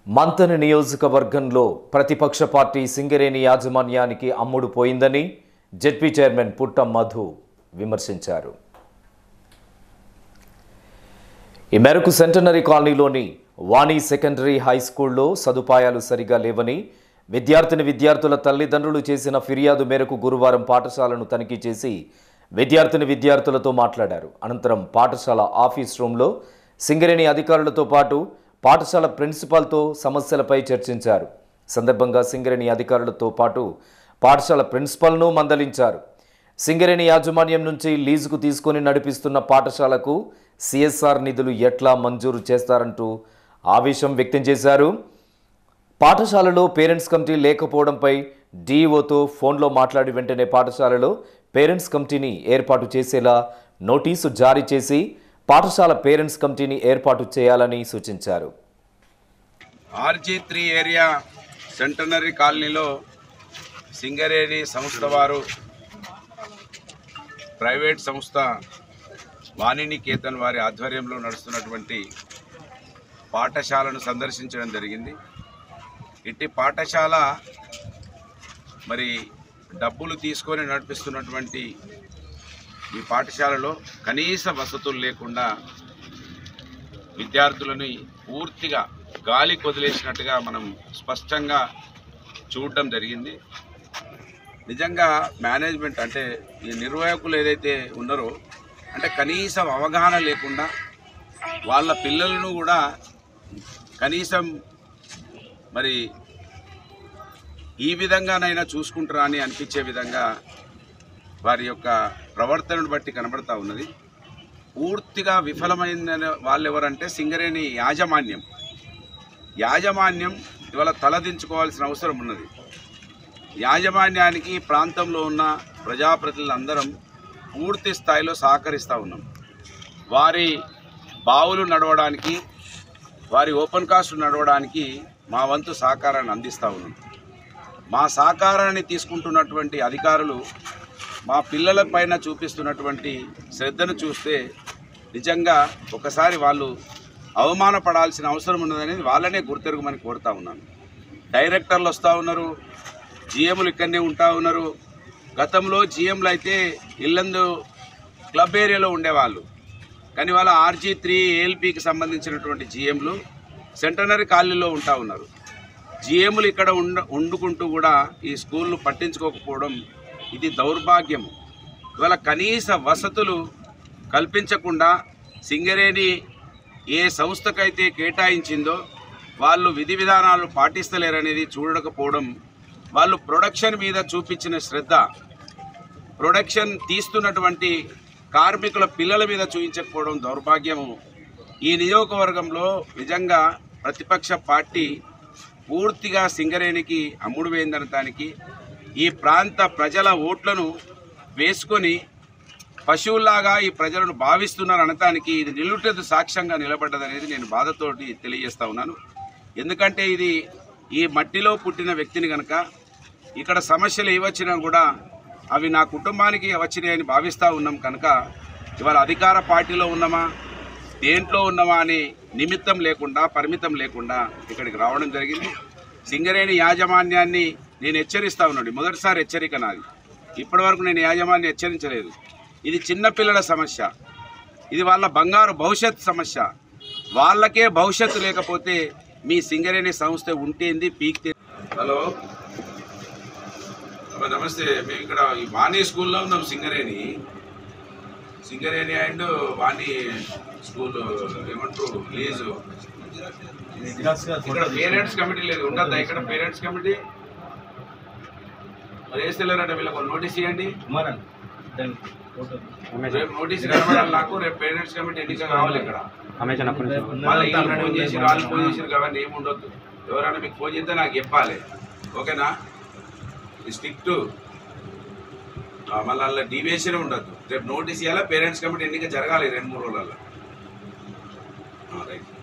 మంతని నియోజకవర్గంలో ప్రతిపక్ష పార్టీ సింగరేణి యాజమాన్యానికి అమ్ముడు పోయిందని జెడ్పీ చైర్మన్ పుట్ట మధు విమర్శించారు ఈ మేరకు సెంటనరీ కాలనీలోని వాణి సెకండరీ హై స్కూల్లో సదుపాయాలు సరిగా లేవని విద్యార్థిని విద్యార్థుల తల్లిదండ్రులు చేసిన ఫిర్యాదు మేరకు గురువారం పాఠశాలను తనిఖీ చేసి విద్యార్థిని విద్యార్థులతో మాట్లాడారు అనంతరం పాఠశాల ఆఫీస్ రూమ్లో సింగరేణి అధికారులతో పాటు పాఠశాల ప్రిన్సిపాల్తో సమస్యలపై చర్చించారు సందర్భంగా సింగరేణి అధికారులతో పాటు పాఠశాల ప్రిన్సిపల్ను మందలించారు సింగరేణి యాజమాన్యం నుంచి లీజుకు తీసుకొని నడిపిస్తున్న పాఠశాలకు సిఎస్ఆర్ నిధులు ఎట్లా మంజూరు చేస్తారంటూ ఆవేశం వ్యక్తం చేశారు పాఠశాలలో పేరెంట్స్ కమిటీ లేకపోవడంపై డీఈఓతో ఫోన్లో మాట్లాడి వెంటనే పాఠశాలలో పేరెంట్స్ కమిటీని ఏర్పాటు చేసేలా నోటీసు జారీ చేసి పాఠశాల పేరెంట్స్ కమిటీని ఏర్పాటు చేయాలని సూచించారు ఆర్జీ త్రీ ఏరియా సెంటనరీ కాలనీలో సింగరేణి సంస్థ వారు ప్రైవేట్ సంస్థ వాణినికేతన్ వారి ఆధ్వర్యంలో నడుస్తున్నటువంటి పాఠశాలను సందర్శించడం జరిగింది ఇట్టి పాఠశాల మరి డబ్బులు తీసుకొని నడిపిస్తున్నటువంటి ఈ పాఠశాలలో కనీస వసతులు లేకుండా విద్యార్థులని పూర్తిగా గాలి కొదిలేసినట్టుగా మనం స్పష్టంగా చూడటం జరిగింది నిజంగా మేనేజ్మెంట్ అంటే ఈ నిర్వాహకులు ఏదైతే ఉన్నారో అంటే కనీసం అవగాహన లేకుండా వాళ్ళ పిల్లలను కూడా కనీసం మరి ఈ విధంగానైనా చూసుకుంటారా అని అనిపించే విధంగా వారి యొక్క ప్రవర్తనను బట్టి కనబడతా ఉన్నది పూర్తిగా విఫలమైన వాళ్ళు ఎవరంటే సింగరేణి యాజమాన్యం యాజమాన్యం ఇవాళ తలదించుకోవాల్సిన అవసరం ఉన్నది యాజమాన్యానికి ఈ ప్రాంతంలో ఉన్న ప్రజాప్రతినిధులందరం పూర్తి స్థాయిలో సహకరిస్తూ ఉన్నాం వారి బావులు నడవడానికి వారి ఓపెన్ కాస్ట్ నడవడానికి మా వంతు సహకారాన్ని అందిస్తూ ఉన్నాం మా సహకారాన్ని తీసుకుంటున్నటువంటి అధికారులు మా పిల్లల పైన చూపిస్తున్నటువంటి శ్రద్ధను చూస్తే నిజంగా ఒకసారి వాళ్ళు అవమానపడాల్సిన అవసరం ఉన్నదనేది వాళ్ళనే గుర్తెరగమని కోరుతా ఉన్నాను డైరెక్టర్లు వస్తూ ఉన్నారు జిఎంలు ఇక్కడనే ఉంటా ఉన్నారు గతంలో జిఎంలు అయితే ఇల్లందు క్లబ్ ఏరియాలో ఉండేవాళ్ళు కానీ వాళ్ళ ఆర్జీ త్రీ ఏఎల్పికి సంబంధించినటువంటి జిఎంలు సెంటనరీ కాలనీలో ఉంటా ఉన్నారు జిఎంలు ఇక్కడ ఉండ వండుకుంటూ కూడా ఈ స్కూళ్ళు పట్టించుకోకపోవడం ఇది దౌర్భాగ్యము ఇవాళ కనీస వసతులు కల్పించకుండా సింగరేణి ఏ సంస్థకైతే కేటాయించిందో వాళ్ళు విధి విధానాలు పాటిస్తలేరనేది చూడకపోవడం వాళ్ళు ప్రొడక్షన్ మీద చూపించిన శ్రద్ధ ప్రొడక్షన్ తీస్తున్నటువంటి కార్మికుల పిల్లల మీద చూపించకపోవడం దౌర్భాగ్యము ఈ నియోజకవర్గంలో నిజంగా ప్రతిపక్ష పార్టీ పూర్తిగా సింగరేణికి అమ్ముడు వేయిందనటానికి ఈ ప్రాంత ప్రజల ఓట్లను వేసుకొని పశువుల్లాగా ఈ ప్రజలను భావిస్తున్నారు అనటానికి ఇది నిలుటెదు సాక్ష్యంగా నిలబడ్డదనేది నేను బాధతోటి తెలియజేస్తా ఉన్నాను ఎందుకంటే ఇది ఈ మట్టిలో పుట్టిన వ్యక్తిని కనుక ఇక్కడ సమస్యలు ఏవచ్చినా కూడా అవి నా కుటుంబానికి వచ్చినాయని భావిస్తూ ఉన్నాం కనుక ఇవాళ అధికార పార్టీలో ఉన్నామా దేంట్లో ఉన్నామా అని నిమిత్తం లేకుండా పరిమితం లేకుండా ఇక్కడికి రావడం జరిగింది సింగరేణి యాజమాన్యాన్ని నేను హెచ్చరిస్తా ఉన్నాడు మొదటిసారి హెచ్చరిక నాది ఇప్పటివరకు నేను యాజమాన్యం హెచ్చరించలేదు ఇది చిన్నపిల్లల సమస్య ఇది వాళ్ళ బంగారు భవిష్యత్ సమస్య వాళ్ళకే భవిష్యత్తు లేకపోతే మీ సింగరేణి సంస్థ ఉంటేంది పీక్తే హలో అబ్బా, నమస్తే మేము ఇక్కడ ఈ వాణి స్కూల్లో ఉన్నాం సింగరేణి సింగరేణి అండ్ వాణి స్కూల్ ఏమంటారు లీజు ఇక్కడ పేరెంట్స్ కమిటీ లేదు ఉండద్దా ఇక్కడ పేరెంట్స్ కమిటీ మరి వేస్తలేరంటే వీళ్ళకి ఒక నోటీస్ ఇవ్వండి రేపు నోటీస్ కనబడాలి నాకు రేపు పేరెంట్స్ కమిటీ ఎన్నిక కావాలి ఇక్కడ మళ్ళీ వీళ్ళు ఫోన్ చేసి వాళ్ళు ఫోన్ చేసి అవన్నీ ఏమి ఉండొద్దు ఎవరైనా మీకు ఫోన్ చేస్తే నాకు చెప్పాలి ఓకేనా స్ట్రిక్ట్ మళ్ళీ అలా డీవియేషన్ ఉండద్దు రేపు నోటీస్ ఇవ్వాలా పేరెంట్స్ కమిటీ ఎన్నిక జరగాలి రెండు మూడు రోజులలో రైట్